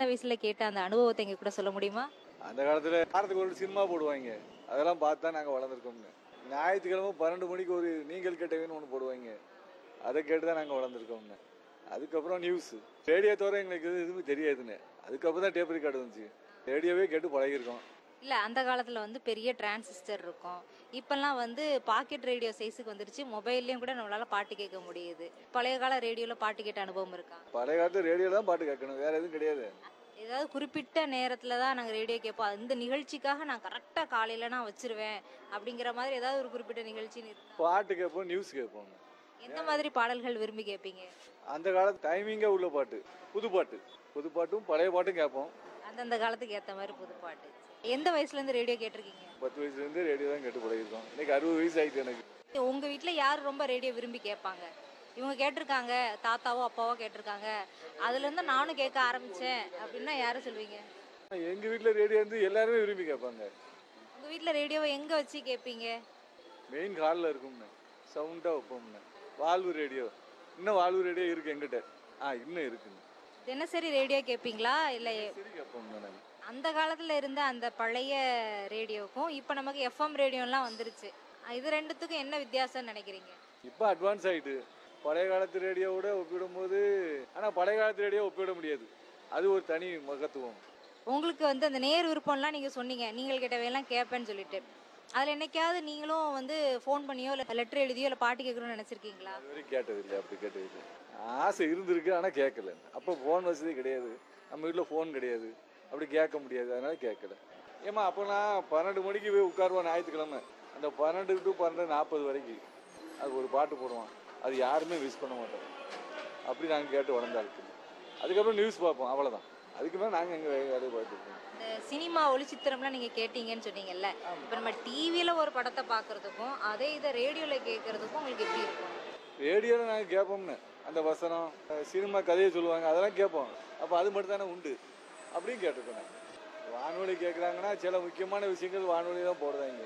வயசுல கேட்ட அந்த அனுபவத்தை எங்க கூட சொல்ல முடியுமா அந்த காலத்துல வாரத்துக்கு ஒரு சினிமா போடுவாங்க அதெல்லாம் பார்த்து தான் நாங்கள் வளர்ந்துருக்கோம்ங்க ஞாயிற்றுக்கிழமை பன்னெண்டு மணிக்கு ஒரு நீங்கள் கேட்டவேன்னு ஒன்று போடுவாங்க அதை கேட்டு தான் நாங்கள் வளர்ந்துருக்கோம்ங்க அதுக்கப்புறம் நியூஸ் ரேடியோ தவிர எங்களுக்கு எது எதுவுமே தெரியாதுன்னு அதுக்கப்புறம் தான் டேப் ரெக்கார்டு வந்துச்சு ரேடியோவே கேட்டு பழகிருக்கோம் இல்ல அந்த காலத்துல வந்து பெரிய டிரான்சிஸ்டர் இருக்கும் இப்பெல்லாம் வந்து பாக்கெட் ரேடியோ சைஸுக்கு வந்துருச்சு மொபைல்லயும் கூட நம்மளால பாட்டு கேட்க முடியுது பழைய கால ரேடியோல பாட்டு கேட்ட அனுபவம் இருக்கா பழைய காலத்து ரேடியோ தான் பாட்டு கேட்கணும் வேற எதுவும் கிடையாது ஏதாவது குறிப்பிட்ட நேரத்துல தான் நாங்க ரேடியோ கேட்போம் இந்த நிகழ்ச்சிக்காக நான் கரெக்டா காலையில நான் வச்சிருவேன் அப்படிங்கிற மாதிரி ஏதாவது ஒரு குறிப்பிட்ட நிகழ்ச்சி இருக்கா? பாட்டு கேட்போம் நியூஸ் கேட்போம் எந்த மாதிரி பாடல்கள் விரும்பி கேட்பீங்க அந்த காலத்து டைமிங்காக உள்ள பாட்டு புது பாட்டு புது பாட்டும் பழைய பாட்டும் கேட்போம் அந்தந்த காலத்துக்கு ஏத்த மாதிரி புது பாட்டு எந்த வயசுல இருந்து ரேடியோ கேட்டிருக்கீங்க பத்து வயசுலேருந்து ரேடியோ தான் கேட்டு பழகிருக்கோம் இன்னைக்கு அறுபது வயசு ஆயிடுச்சு எனக்கு உங்க வீட்ல யார் ரொம்ப ரேடியோ விரும்பி கேட்பாங்க இவங்க கேட்டிருக்காங்க தாத்தாவோ அப்பாவோ கேட்டிருக்காங்க அதுல இருந்து நானும் கேட்க ஆரம்பிச்சேன் அப்படின்னா யாரை சொல்வீங்க எங்கள் வீட்டில் ரேடியோ வந்து எல்லாருமே விரும்பி கேட்பாங்க உங்க வீட்ல ரேடியோவை எங்க வச்சு கேட்பீங்க மெயின் ஹாலில் இருக்கும்னு சவுண்டாக வைப்போம்னு வால்வு ரேடியோ இன்னும் வால்வு ரேடியோ இருக்கு எங்கிட்ட ஆ இன்னும் இருக்குங்க தினசரி ரேடியோ கேட்பீங்களா இல்ல சரி கேட்போம் நாங்கள் அந்த காலத்துல இருந்த அந்த பழைய ரேடியோக்கும் இப்போ நமக்கு எஃப்எம் ரேடியோலாம் வந்துருச்சு இது ரெண்டுத்துக்கும் என்ன வித்தியாசம்னு நினைக்கிறீங்க இப்போ அட்வான்ஸ் ஆகிட்டு பழைய காலத்து ரேடியோவோட ஒப்பிடும்போது ஆனால் பழைய காலத்து ரேடியோ ஒப்பிட முடியாது அது ஒரு தனி மகத்துவம் உங்களுக்கு வந்து அந்த நேர் விருப்பம்லாம் நீங்க சொன்னீங்க நீங்கள் கேட்டவையெல்லாம் கேட்பேன்னு சொல்லிட்டு அதுல என்னைக்காவது நீங்களும் வந்து ஃபோன் பண்ணியோ இல்லை லெட்டர் எழுதியோ இல்லை பாட்டு கேட்கணும்னு நினைச்சிருக்கீங்களா அது வரைக்கும் கேட்டதில்லை அப்படி கேட்டதில்லை ஆசை இருந்திருக்கு ஆனால் கேட்கல அப்போ ஃபோன் வசதி கிடையாது நம்ம வீட்டில் ஃபோன் கிடையாது அப்படி கேட்க முடியாது அதனால கேட்கல ஏமா அப்போ நான் பன்னெண்டு மணிக்கு போய் உட்காருவோம் ஞாயிற்றுக்கிழமை அந்த பன்னெண்டு டு பன்னெண்டு நாற்பது வரைக்கும் அது ஒரு பாட்டு போடுவான் அது யாருமே மிஸ் பண்ண மாட்டோம் அப்படி நாங்கள் கேட்டு வளர்ந்தாளுக்கு அதுக்கப்புறம் நியூஸ் பார்ப்போம் அவ்வளோதான் அதுக்கு மேலே நாங்கள் எங்கள் வேலையை பார்த்துருக்கோம் இந்த சினிமா ஒளிச்சித்திரம்லாம் நீங்க கேட்டீங்கன்னு சொன்னீங்கல்ல இப்போ நம்ம டிவியில ஒரு படத்தை பார்க்கறதுக்கும் அதே இதை ரேடியோல கேட்கறதுக்கும் உங்களுக்கு எப்படி இருக்கும் ரேடியோவில் நாங்கள் கேட்போம்னு அந்த வசனம் அஹ் சினிமா கதையை சொல்லுவாங்க அதெல்லாம் கேட்போம் அப்போ அது மட்டும் தானே உண்டு அப்படியும் கேட்டிருக்கோம் நாங்கள் வானொலி கேட்குறாங்கன்னா சில முக்கியமான விஷயங்கள் வானொலி தான் போடுறாங்க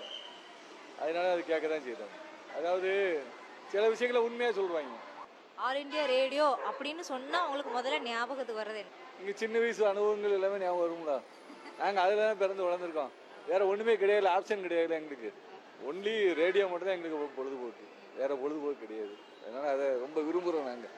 அதனால அது கேட்க தான் செய்கிறாங்க அதாவது சில விஷயங்களை உண்மையாக சொல்லுவாங்க ஆல் இந்தியா ரேடியோ அப்படின்னு சொன்னா உங்களுக்கு முதல்ல ஞாபகத்துக்கு வர்றது என்ன இங்கே சின்ன வயசு அனுபவங்கள் எல்லாமே ஞாபகம் வரும்ல நாங்கள் அதில் தான் பிறந்து வளர்ந்துருக்கோம் வேறு ஒன்றுமே கிடையாது ஆப்ஷன் கிடையாது எங்களுக்கு ஒன்லி ரேடியோ மட்டும் தான் எங்களுக்கு பொழுதுபோக்கு வேறு பொழுதுபோக்கு கிடையாது அதனால் அதை ரொம்ப விரும்புகிறோம் நாங்கள்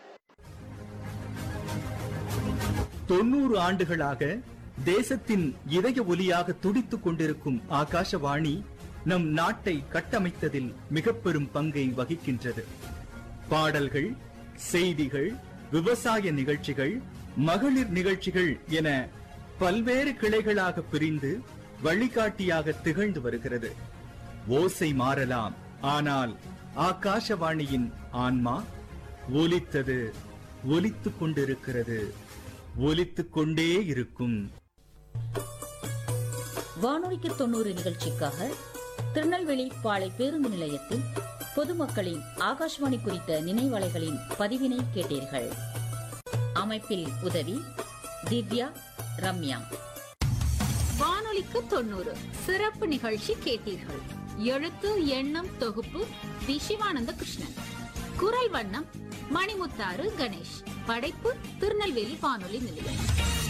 தொண்ணூறு ஆண்டுகளாக தேசத்தின் இதய ஒலியாக துடித்துக் கொண்டிருக்கும் ஆகாஷவாணி நம் நாட்டை கட்டமைத்ததில் மிக பெரும் பங்கை வகிக்கின்றது பாடல்கள் செய்திகள் விவசாய நிகழ்ச்சிகள் மகளிர் நிகழ்ச்சிகள் என பல்வேறு கிளைகளாக பிரிந்து வழிகாட்டியாக திகழ்ந்து வருகிறது ஓசை மாறலாம் ஆனால் ஆகாஷவாணியின் ஆன்மா ஒலித்தது ஒலித்துக் கொண்டிருக்கிறது ஒலித்துக் கொண்டே இருக்கும் வானொலிக்கு தொண்ணூறு நிகழ்ச்சிக்காக திருநெல்வேலி பாளை பேருந்து நிலையத்தில் பொதுமக்களின் ஆகாஷ்வாணி குறித்த நினைவலைகளின் பதிவினை கேட்டீர்கள் அமைப்பில் உதவி திவ்யா ரம்யா வானொலிக்கு தொண்ணூறு சிறப்பு நிகழ்ச்சி கேட்டீர்கள் எழுத்து எண்ணம் தொகுப்பு வி சிவானந்த கிருஷ்ணன் குரல் வண்ணம் மணிமுத்தாறு கணேஷ் படைப்பு திருநெல்வேலி வானொலி நிலையம்